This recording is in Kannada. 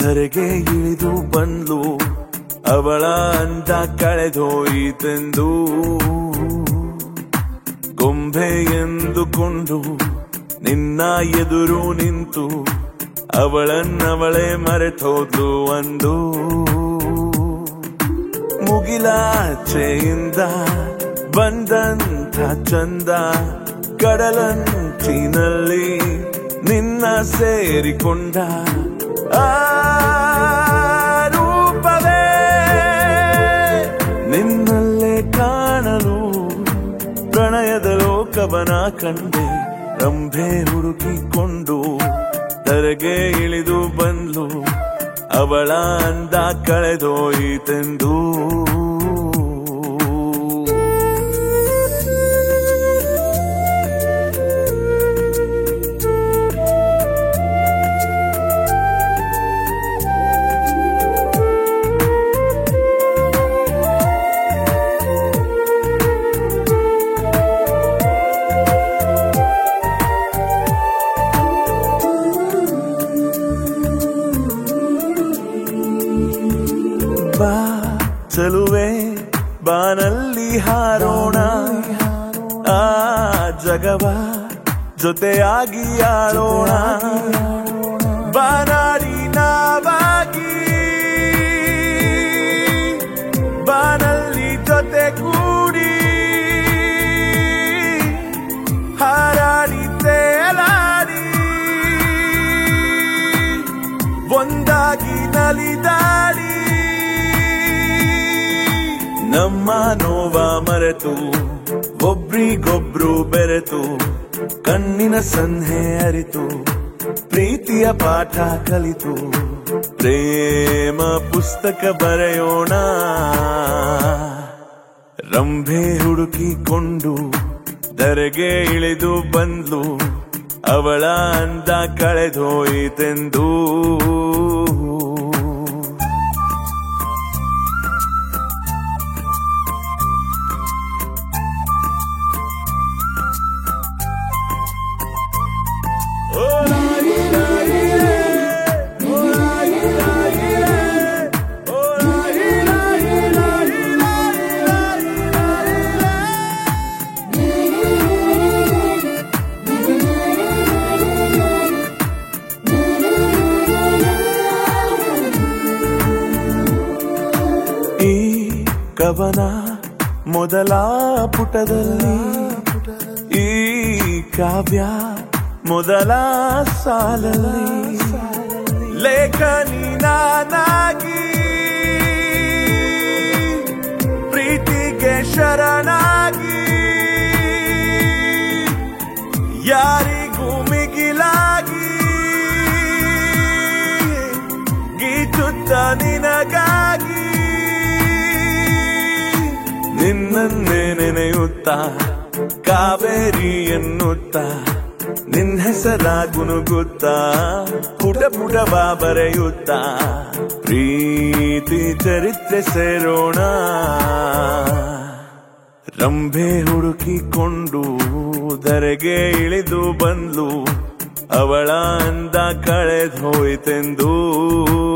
ಧರೆಗೆ ಇಳಿದು ಬಂದ್ಲು ಅವಳ ಅಂದ ಕಳೆದೋಯಿತೆಂದು ಗೊಂಬೆ ಎಂದುಕೊಂಡು ನಿನ್ನ ಎದುರು ನಿಂತು ಅವಳನ್ನವಳೇ ಮರೆತೋದ್ಲು ಒಂದು ಮುಗಿಲಾಚೆಯಿಂದ ಬಂದಂಥ ಚಂದ ಕಡಲಂಚಿನಲ್ಲಿ ನಿನ್ನ ಸೇರಿಕೊಂಡ ಆ ರೂಪವೇ ನಿನ್ನಲ್ಲೇ ಕಾಣಲು ಪ್ರಣಯದ ಲೋಕವನ ಕಂಡೆ ರಂಭೆ ಹುಡುಕಿಕೊಂಡು ಧರೆಗೆ ಇಳಿದು ಬಂದ್ಲು ಅವಳ ಅಂದ ಕಳೆದೋಯಿತೆಂದು ಬಾ ಚಲುವೆ ಬಾನಲ್ಲಿ ಹಾರೋಣ ಆ ಜಗವ ಜೊತೆಯಾಗಿ ಆಳೋಣ ಬಾನಾಡಿ ನಾವಾಗಿ ಬಾನಲ್ಲಿ ಜೊತೆ ಕೂಡಿ ಹಾರಾಡಿ ತೇಲಾಡಿ ಒಂದಾಗಿ ನಲಿದಾಡಿ ನಮ್ಮ ನೋವ ಮರೆತು ಒಬ್ರಿಗೊಬ್ರು ಬೆರೆತು ಕಣ್ಣಿನ ಸನ್ಹೆ ಅರಿತು ಪ್ರೀತಿಯ ಪಾಠ ಕಲಿತು ಪ್ರೇಮ ಪುಸ್ತಕ ಬರೆಯೋಣ ರಂಭೆ ಹುಡುಕಿಕೊಂಡು ಧರೆಗೆ ಇಳಿದು ಬಂದ್ಲು ಅವಳ ಅಂದ ಕಳೆದೋಯಿತೆಂದು ಈ ಕವನ ಮೊದಲ ಪುಟದಲ್ಲಿ ಈ ಕಾವ್ಯ ಮೊದಲ ಸಾಲಲ್ಲಿ ಲೇಖನಿ ನಾನಾಗಿ ಪ್ರೀತಿಗೆ ಶರಣಾಗಿ ಯಾರಿಗೂ ಮಿಗಿಲಾಗಿ ಗೀಚುತ್ತ ನಿನಗಾಗಿ ನಿನ್ನನ್ನೇ ನೆನೆಯುತ್ತಾ ಕಾವೇರಿ ಎನ್ನುತ್ತಾ ನಿನ್ ಹೆಸರ ಗುನುಗುತ್ತಾ ಪುಟ ಪುಟವ ಬರೆಯುತ್ತಾ ಪ್ರೀತಿ ಚರಿತ್ರೆ ಸೇರೋಣ ರಂಭೆ ಹುಡುಕಿಕೊಂಡು ಧರೆಗೆ ಇಳಿದು ಬಂದ್ಲು ಅವಳ ಅಂದ ಕಳೆದೋಯ್ತೆಂದು